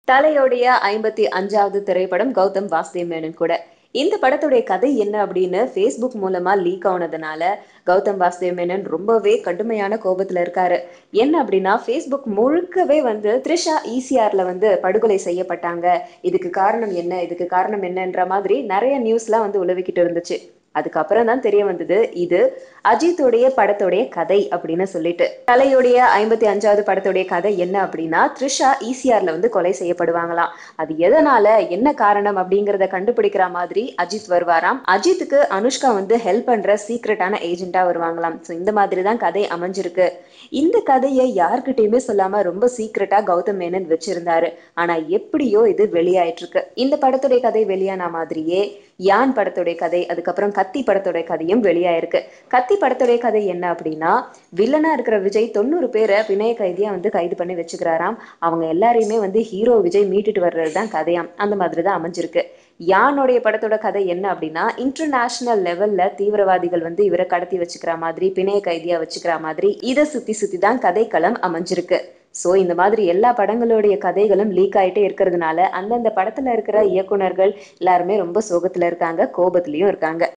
தலையோடைய ஐம்பத்தி அஞ்சாவது திரைப்படம் கௌதம் வாசுதேவ் மேனன் கூட இந்த படத்துடைய கதை என்ன அப்படின்னு ஃபேஸ்புக் மூலமா லீக் ஆனதுனால கௌதம் வாசுதேவ் மேனன் ரொம்பவே கடுமையான கோபத்துல இருக்காரு என்ன அப்படின்னா ஃபேஸ்புக் முழுக்கவே வந்து த்ரிஷா ஈசிஆர்ல வந்து படுகொலை செய்யப்பட்டாங்க இதுக்கு காரணம் என்ன இதுக்கு காரணம் என்னன்ற மாதிரி நிறைய நியூஸ்லாம் வந்து உலவிக்கிட்டு இருந்துச்சு அதுக்கப்புறம் தான் தெரிய வந்தது இது அஜித்துடைய படத்துடைய கதை அப்படின்னு சொல்லிட்டு தலையுடைய ஐம்பத்தி அஞ்சாவது படத்துடைய கதை என்ன அப்படின்னா த்ரிஷா ஈசிஆர்ல வந்து கொலை செய்யப்படுவாங்களாம் அது எதனால என்ன காரணம் அப்படிங்கறத கண்டுபிடிக்கிற மாதிரி அஜித் வருவாராம் அஜித்துக்கு அனுஷ்கா வந்து ஹெல்ப் பண்ற சீக்ரெட்டான ஏஜென்ட்டா வருவாங்களாம் ஸோ இந்த மாதிரி தான் கதை அமைஞ்சிருக்கு இந்த கதையை யார்கிட்டயுமே சொல்லாம ரொம்ப சீக்ரெட்டா கௌதம் மேனன் வச்சிருந்தாரு ஆனா எப்படியோ இது வெளியாயிட்டு இருக்கு இந்த படத்துடைய கதை வெளியான மாதிரியே யான் படத்துடைய கதை அதுக்கப்புறம் கத்தி படத்துடைய கதையும் வெளியாயிருக்கு கத்தி படத்துடைய கதை என்ன அப்படின்னா வில்லனா இருக்கிற விஜய் தொண்ணூறு பேரை பிணைய கைதியா வந்து கைது பண்ணி வச்சுக்கிறாராம் அவங்க எல்லாரையுமே வந்து ஹீரோ விஜய் மீட்டுட்டு வர்றது தான் கதையாம் அந்த மாதிரி தான் அமைஞ்சிருக்கு யானுடைய படத்தோட கதை என்ன அப்படின்னா இன்டர்நேஷனல் லெவல்ல தீவிரவாதிகள் வந்து இவரை கடத்தி வச்சுக்கிற மாதிரி பிணைய கைதியா வச்சுக்கிற மாதிரி இதை சுத்தி சுத்தி தான் கதைக்களம் அமைஞ்சிருக்கு ஸோ இந்த மாதிரி எல்லா படங்களுடைய கதைகளும் லீக் ஆகிட்டே இருக்கிறதுனால அந்தந்த படத்துல இருக்கிற இயக்குனர்கள் எல்லாருமே ரொம்ப சோகத்துல இருக்காங்க கோபத்திலையும் இருக்காங்க